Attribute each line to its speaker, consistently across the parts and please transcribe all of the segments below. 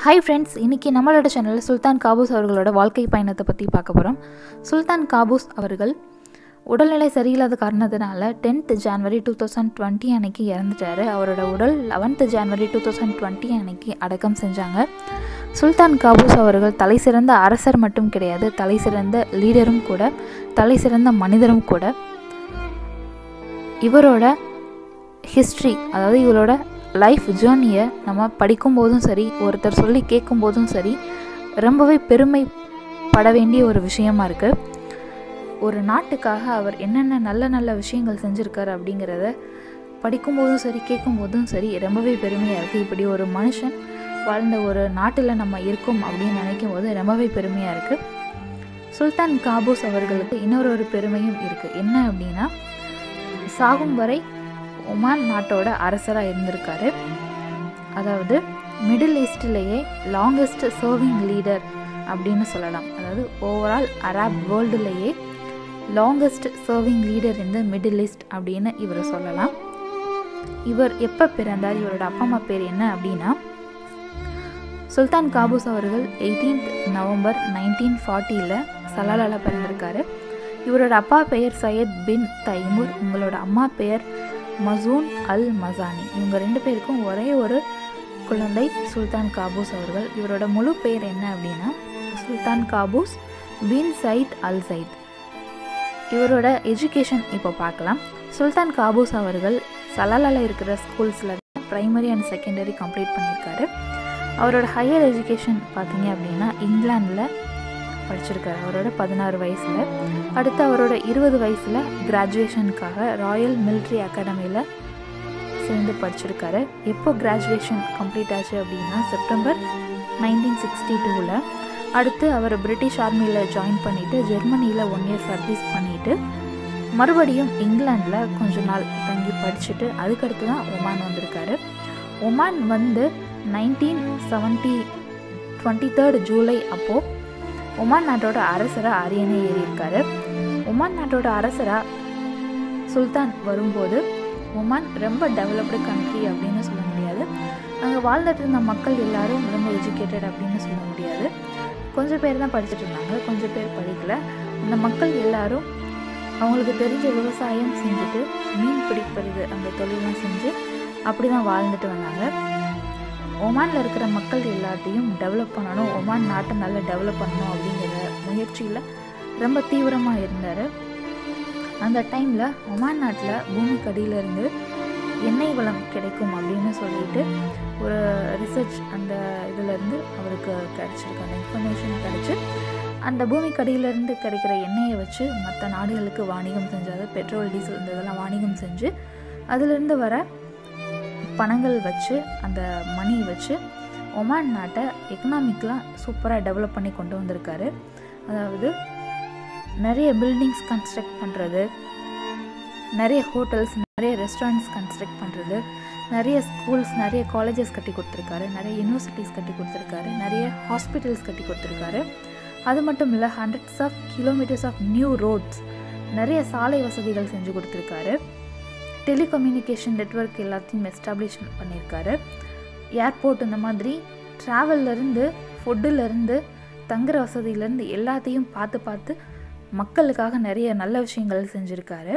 Speaker 1: hi friends இன்றைக்கி நம்மளோட சேனலில் சுல்தான் காபூஸ் அவர்களோட வாழ்க்கை பயணத்தை பற்றி பார்க்க போகிறோம் சுல்தான் காபூஸ் அவர்கள் உடல்நிலை சரியில்லாத காரணத்தினால tenth January two thousand twenty அன்னைக்கு இறந்துட்டார் அவரோட உடல் eleventh January two thousand twenty அன்னைக்கு அடக்கம் செஞ்சாங்க சுல்தான் காபூஸ் அவர்கள் தலை சிறந்த அரசர் மட்டும் கிடையாது தலை சிறந்த லீடரும் கூட தலை சிறந்த மனிதரும் கூட இவரோட ஹிஸ்ட்ரி அதாவது இவரோட லைஃப் ஜேர்னியை நம்ம படிக்கும்போதும் சரி ஒருத்தர் சொல்லி கேட்கும்போதும் சரி ரொம்பவே பெருமைப்பட வேண்டிய ஒரு விஷயமா இருக்குது ஒரு நாட்டுக்காக அவர் என்னென்ன நல்ல நல்ல விஷயங்கள் செஞ்சுருக்காரு அப்படிங்கிறத படிக்கும்போதும் சரி கேட்கும்போதும் சரி ரொம்பவே பெருமையாக இருக்குது இப்படி ஒரு மனுஷன் வாழ்ந்த ஒரு நாட்டில் நம்ம இருக்கோம் அப்படின்னு நினைக்கும் போது ரொம்பவே பெருமையாக இருக்குது சுல்தான் காபூஸ் அவர்களுக்கு இன்னொரு ஒரு பெருமையும் இருக்குது என்ன அப்படின்னா சாகும் வரை ஒமான் நாட்டோட அரசராக இருந்திருக்காரு அதாவது மிடில் ஈஸ்ட்லேயே லாங்கஸ்ட் சர்விங் லீடர் அப்படின்னு சொல்லலாம் அதாவது ஓவரால் அரப் வேர்ல்டுலேயே லாங்கஸ்ட் சர்விங் லீடர் இந்த மிடில் ஈஸ்ட் அப்படின்னு இவரை சொல்லலாம் இவர் எப்போ பிறந்தார் இவரோட அப்பா அம்மா பேர் என்ன அப்படின்னா சுல்தான் காபூஸ் அவர்கள் எயிட்டீன்த் நவம்பர் நைன்டீன் ஃபார்ட்டியில் சலாலால பிறந்திருக்காரு இவரோட அப்பா பெயர் சையத் பின் தைமூர் உங்களோட அம்மா பெயர் மசூன் அல் மசானி இவங்க ரெண்டு பேருக்கும் ஒரே ஒரு குழந்தை சுல்தான் காபூஸ் அவர்கள் இவரோட முழு பெயர் என்ன அப்படின்னா சுல்தான் Qaboos bin Said al Said இவரோட எஜுகேஷன் இப்போ பார்க்கலாம் சுல்தான் காபூஸ் அவர்கள் சலாலால இருக்கிற ஸ்கூல்ஸில் ப்ரைமரி அண்ட் செகண்டரி கம்ப்ளீட் பண்ணியிருக்காரு அவரோட ஹையர் எஜுகேஷன் பார்த்தீங்க அப்படின்னா இங்கிலாந்தில் படிச்சிருக்காரு அவரோட பதினாறு வயசில் அடுத்து அவரோட இருபது வயசில் கிராஜுவேஷனுக்காக ராயல் மிலிட்ரி அகாடமியில் சேர்ந்து படிச்சிருக்காரு எப்போ கிராஜுவேஷன் கம்ப்ளீட் ஆச்சு அப்படின்னா செப்டம்பர் நைன்டீன் சிக்ஸ்டி டூவில் அடுத்து அவர் பிரிட்டிஷ் ஆர்மியில் ஜாயின் பண்ணிவிட்டு ஜெர்மனியில் ஒன் இயர் சர்வீஸ் பண்ணிவிட்டு மறுபடியும் இங்கிலாந்தில் கொஞ்ச நாள் தங்கி படிச்சுட்டு அதுக்கடுத்து தான் ஒமான் வந்திருக்காரு ஒமான் வந்து nineteen seventy twenty third July அப்போது ஒமான் நாட்டோட அரசராக அரியணை ஏறியிருக்காரு ஒமான் நாட்டோட அரசராக சுல்தான் வரும்போது ஒமான் ரொம்ப டெவலப்டு கண்ட்ரி அப்படின்னு சொல்ல முடியாது அங்கே வாழ்ந்துட்டு இருந்த மக்கள் எல்லாரும் ரொம்ப எஜுகேட்டட் அப்படின்னு சொல்ல முடியாது கொஞ்சம் பேர் தான் படிச்சுட்டு இருந்தாங்க கொஞ்சம் பேர் படிக்கல அந்த மக்கள் எல்லாரும் அவங்களுக்கு தெரிஞ்ச விவசாயம் செஞ்சுட்டு மீன் பிடிப்பது அந்த தொழிலாம் செஞ்சு அப்படி தான் வாழ்ந்துட்டு வந்தாங்க ஒமானில் இருக்கிற மக்கள் எல்லாத்தையும் டெவலப் பண்ணணும் ஒமான் நாட்டை நல்லா டெவலப் பண்ணணும் அப்படிங்கிற முயற்சியில் ரொம்ப தீவிரமாக இருந்தார் அந்த டைமில் ஒமான் நாட்டில் பூமிக்கடியிலேருந்து எண்ணெய் வளம் கிடைக்கும் அப்படின்னு சொல்லிட்டு ஒரு ரிசர்ச் அந்த இதிலேருந்து அவருக்கு கிடச்சிருக்கு அந்த இன்ஃபர்மேஷன் கிடச்சி அந்த பூமிக்கடியிலேருந்து கிடைக்கிற எண்ணெயை வச்சு மற்ற நாடுகளுக்கு வாணிகம் செஞ்சாது பெட்ரோல் டீசல் இந்த இதெல்லாம் வாணிகம் செஞ்சு அதிலிருந்து வர பணங்கள் வச்சு அந்த மணி வச்சு ஒமான் நாட்டை எக்கனாமிக்கெலாம் சூப்பராக டெவலப் பண்ணி கொண்டு வந்திருக்காரு அதாவது நிறைய பில்டிங்ஸ் கன்ஸ்ட்ரக்ட் பண்ணுறது நிறைய ஹோட்டல்ஸ் நிறைய ரெஸ்டாரண்ட்ஸ் கன்ஸ்ட்ரக்ட் பண்ணுறது நிறைய ஸ்கூல்ஸ் நிறைய காலேஜஸ் கட்டி கொடுத்துருக்காரு நிறைய யூனிவர்சிட்டிஸ் கட்டி கொடுத்துருக்காரு நிறைய ஹாஸ்பிட்டல்ஸ் கட்டி கொடுத்துருக்காரு அது மட்டும் இல்லை hundreds of kilometres of new roads நிறைய சாலை வசதிகள் செஞ்சு கொடுத்துருக்காரு டெலிகம்யூனிகேஷன் நெட்ஒர்க் எல்லாத்தையும் எஸ்டாப்ளிஷ் பண்ணியிருக்காரு ஏர்போர்ட் இந்த மாதிரி ட்ராவல்லேருந்து ஃபுட்டுலேருந்து தங்குற வசதியிலேருந்து எல்லாத்தையும் பார்த்து பார்த்து மக்களுக்காக நிறைய நல்ல விஷயங்கள் செஞ்சுருக்காரு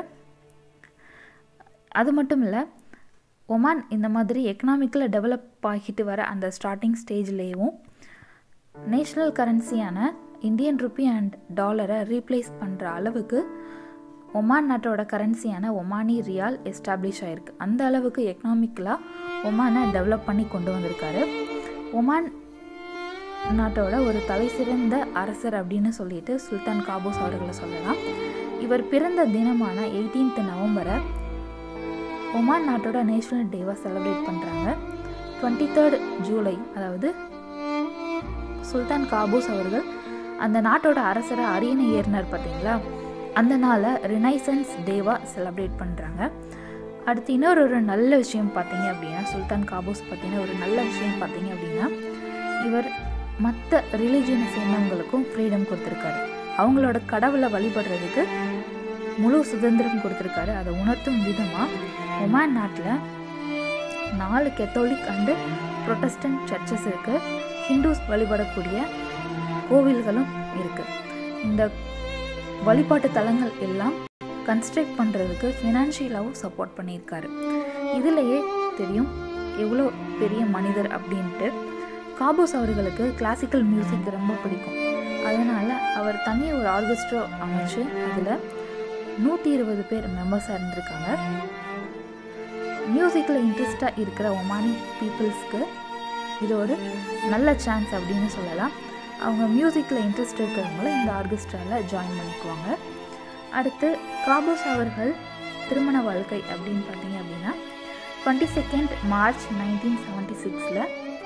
Speaker 1: அது மட்டும் இல்லை ஒமான் இந்த மாதிரி எக்கனாமிக்கில் டெவலப் ஆகிட்டு வர அந்த ஸ்டார்டிங் ஸ்டேஜ்லேயும் நேஷ்னல் கரன்சியான இந்தியன் ருப்பி அண்ட் டாலரை ரீப்ளேஸ் பண்ணுற அளவுக்கு ஒமான் நாட்டோட கரன்சியான ஒமானி ரியால் எஸ்டாப்ளிஷ் ஆகிருக்கு அந்த அளவுக்கு எக்கனாமிக்கலாக ஒமானை டெவலப் பண்ணி கொண்டு வந்திருக்காரு ஒமான் நாட்டோட ஒரு தலை சிறந்த அரசர் அப்படின்னு சொல்லிட்டு சுல்தான் காபூஸ் அவர்களை சொல்லலாம் இவர் பிறந்த தினமான எயிட்டீன்த் நவம்பரை ஒமான் நாட்டோட நேஷ்னல் டேவாக செலிப்ரேட் பண்ணுறாங்க டுவெண்ட்டி தேர்ட் ஜூலை அதாவது சுல்தான் காபூஸ் அவர்கள் அந்த நாட்டோட அரசரை அரியணை ஏறினார் பார்த்தீங்களா அந்த நாளை ரினைசன்ஸ் டேவாக செலிப்ரேட் பண்ணுறாங்க அடுத்து இன்னொரு ஒரு நல்ல விஷயம் பார்த்தீங்க அப்படின்னா சுல்தான் காபூஸ் பார்த்தீங்கன்னா ஒரு நல்ல விஷயம் பார்த்தீங்க அப்படின்னா இவர் மற்ற ரிலீஜியனை சேர்ந்தவங்களுக்கும் ஃப்ரீடம் கொடுத்துருக்காரு அவங்களோட கடவுளை வழிபடுறதுக்கு முழு சுதந்திரம் கொடுத்துருக்காரு அதை உணர்த்தும் விதமாக ஒமான் நாட்டில் நாலு கெத்தோலிக் அண்டு ப்ரொட்டஸ்டன்ட் சர்ச்சஸ் இருக்குது ஹிந்துஸ் வழிபடக்கூடிய கோவில்களும் இருக்குது இந்த வழிபாட்டு தலங்கள் எல்லாம் கன்ஸ்ட்ரக்ட் பண்ணுறதுக்கு ஃபினான்ஷியலாகவும் சப்போர்ட் பண்ணியிருக்காரு இதிலேயே தெரியும் எவ்வளோ பெரிய மனிதர் அப்படின்ட்டு காபூஸ் அவர்களுக்கு கிளாசிக்கல் மியூசிக் ரொம்ப பிடிக்கும் அதனால் அவர் தனியாக ஒரு ஆர்கெஸ்ட்ரா அமைச்சு அதில் நூற்றி இருபது பேர் மெம்பர்ஸாக இருந்திருக்காங்க மியூசிக்கில் இன்ட்ரெஸ்டாக இருக்கிற ஒமானி பீப்புள்ஸ்க்கு இது ஒரு நல்ல சான்ஸ் அப்படின்னு சொல்லலாம் அவங்க மியூசிக்கில் இன்ட்ரெஸ்ட் இருக்கிறவங்கள இந்த ஆர்கெஸ்ட்ராவில் ஜாயின் பண்ணிக்குவாங்க அடுத்து காபூஸ் அவர்கள் திருமண வாழ்க்கை அப்படின்னு பார்த்தீங்க அப்படின்னா twenty second March nineteen seventy சிக்ஸில்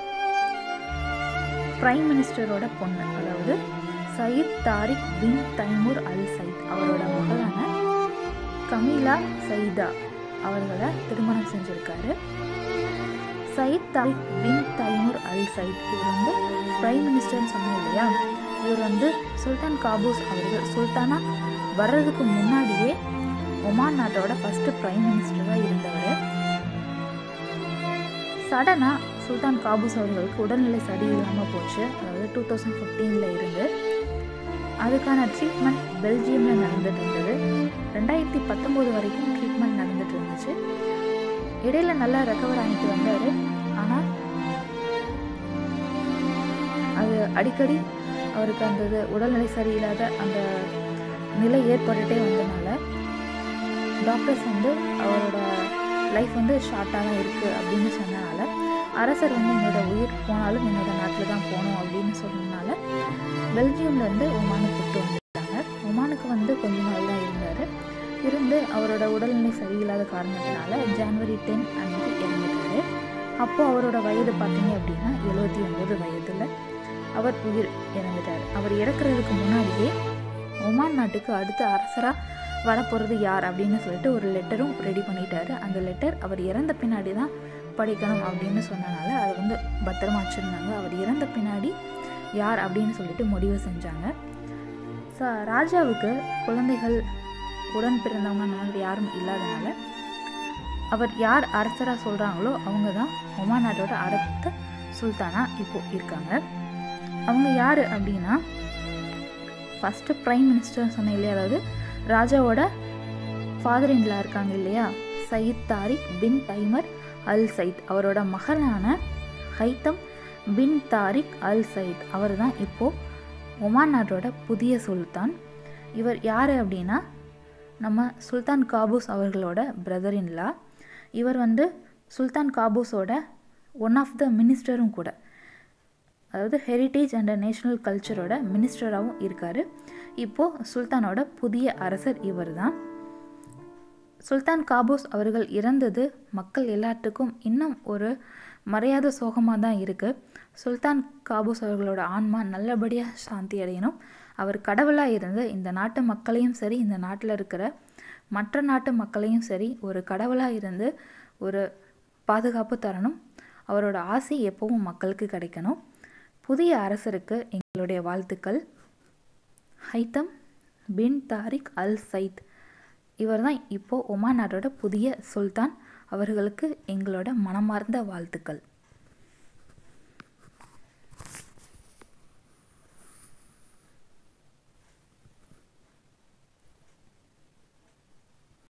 Speaker 1: பிரைம் மினிஸ்டரோட பொண்ணு அதாவது Said Tariq bin Taimur al Said அவரோட மகளான கமீலா சயிதா அவர்களை திருமணம் செஞ்சுருக்காரு Said Tariq bin Taimur al Said இவர் வந்து பிரைம் மினிஸ்டர்னு சொன்னோம் இல்லையா இவர் வந்து சுல்தான் காபூஸ் அவர்கள் சுல்தானா வர்றதுக்கு முன்னாடியே ஒமான் நாட்டோட ஃபஸ்ட்டு பிரைம் மினிஸ்டராக இருந்தவர் சடனாக சுல்தான் காபூஸ் அவர்களுக்கு உடல்நிலை சரியில்லாமல் போச்சு அதாவது டூ தௌசண்ட் ஃபிஃப்டீனில் இருந்து அதுக்கான ட்ரீட்மெண்ட் பெல்ஜியமில் நடந்துட்டு இருந்தது ரெண்டாயிரத்தி பத்தொம்போது வரைக்கும் ட்ரீட்மெண்ட் நடந்துட்டு இருந்துச்சு இடையில நல்லா ரெக்கவர் ஆகிட்டு வந்தார் ஆனால் அது அடிக்கடி அவருக்கு அந்த இது உடல்நிலை சரியில்லாத அந்த நிலை ஏற்பட்டுட்டே வந்தனால டாக்டர்ஸ் வந்து அவரோட லைஃப் வந்து ஷார்ட்டாக தான் இருக்குது அப்படின்னு சொன்னனால அரசர் வந்து என்னோட உயிர் போனாலும் என்னோட நாட்டில் தான் போகணும் அப்படின்னு சொன்னனால பெல்ஜியம்லேருந்து ஒமானுக்கு கூப்பிட்டு வந்துட்டாங்க ஒமானுக்கு வந்து கொஞ்ச நாள் தான் இருந்தார் இருந்து அவரோட உடல்நிலை சரியில்லாத காரணத்தினால ஜனவரி டென் அன்னைக்கு இறந்துட்டாரு அப்போது அவரோட வயது பார்த்தீங்க அப்படின்னா எழுபத்தி ஒம்பது வயதில் அவர் உயிர் இறந்துட்டார் அவர் இறக்குறதுக்கு முன்னாடியே ஒமான் நாட்டுக்கு அடுத்த அரசராக வரப்போகிறது யார் அப்படின்னு சொல்லிட்டு ஒரு லெட்டரும் ரெடி பண்ணிட்டாரு அந்த லெட்டர் அவர் இறந்த பின்னாடி தான் படிக்கணும் அப்படின்னு சொன்னனால அதை வந்து பத்திரமா வச்சுருந்தாங்க அவர் இறந்த பின்னாடி யார் அப்படின்னு சொல்லிட்டு முடிவு செஞ்சாங்க ஸோ ராஜாவுக்கு குழந்தைகள் உடன் பிறந்தவங்க அந்த மாதிரி யாரும் இல்லாதனால அவர் யார் அரசராக சொல்கிறாங்களோ அவங்க தான் ஒமான் நாட்டோட அடுத்த சுல்தானா இப்போ இருக்காங்க அவங்க யார் அப்படின்னா ஃபஸ்ட்டு ப்ரைம் மினிஸ்டர் சொன்னேன் இல்லையா அதாவது ராஜாவோட ஃபாதர் இன்லா இருக்காங்க இல்லையா Said Tariq bin Taimur al Said அவரோட மகனான Haitham bin Tariq al Said அவர் தான் இப்போது ஒமான் நாட்டோட புதிய சுல்தான் இவர் யார் அப்படின்னா நம்ம சுல்தான் காபூஸ் அவர்களோட பிரதர் இன்லா இவர் வந்து சுல்தான் காபூஸோட ஒன் ஆஃப் த மினிஸ்டரும் கூட அதாவது ஹெரிட்டேஜ் அண்ட் நேஷ்னல் கல்ச்சரோட மினிஸ்டராகவும் இருக்கார் இப்போது சுல்தானோட புதிய அரசர் இவர் தான் சுல்தான் காபூஸ் அவர்கள் இறந்தது மக்கள் எல்லாத்துக்கும் இன்னும் ஒரு மறையாத சோகமாக தான் இருக்குது சுல்தான் காபூஸ் அவர்களோட ஆன்மா நல்லபடியாக சாந்தி அடையணும் அவர் கடவுளாக இருந்து இந்த நாட்டு மக்களையும் சரி இந்த நாட்டில் இருக்கிற மற்ற நாட்டு மக்களையும் சரி ஒரு கடவுளாக இருந்து ஒரு பாதுகாப்பு தரணும் அவரோட ஆசை எப்பவும் மக்களுக்கு கிடைக்கணும் புதிய அரசருக்கு எங்களுடைய வாழ்த்துக்கள் Haitham bin Tariq al Said இவர் தான் இப்போது ஒமான் நாட்டோட புதிய சுல்தான் அவர்களுக்கு எங்களோட மனமார்ந்த வாழ்த்துக்கள்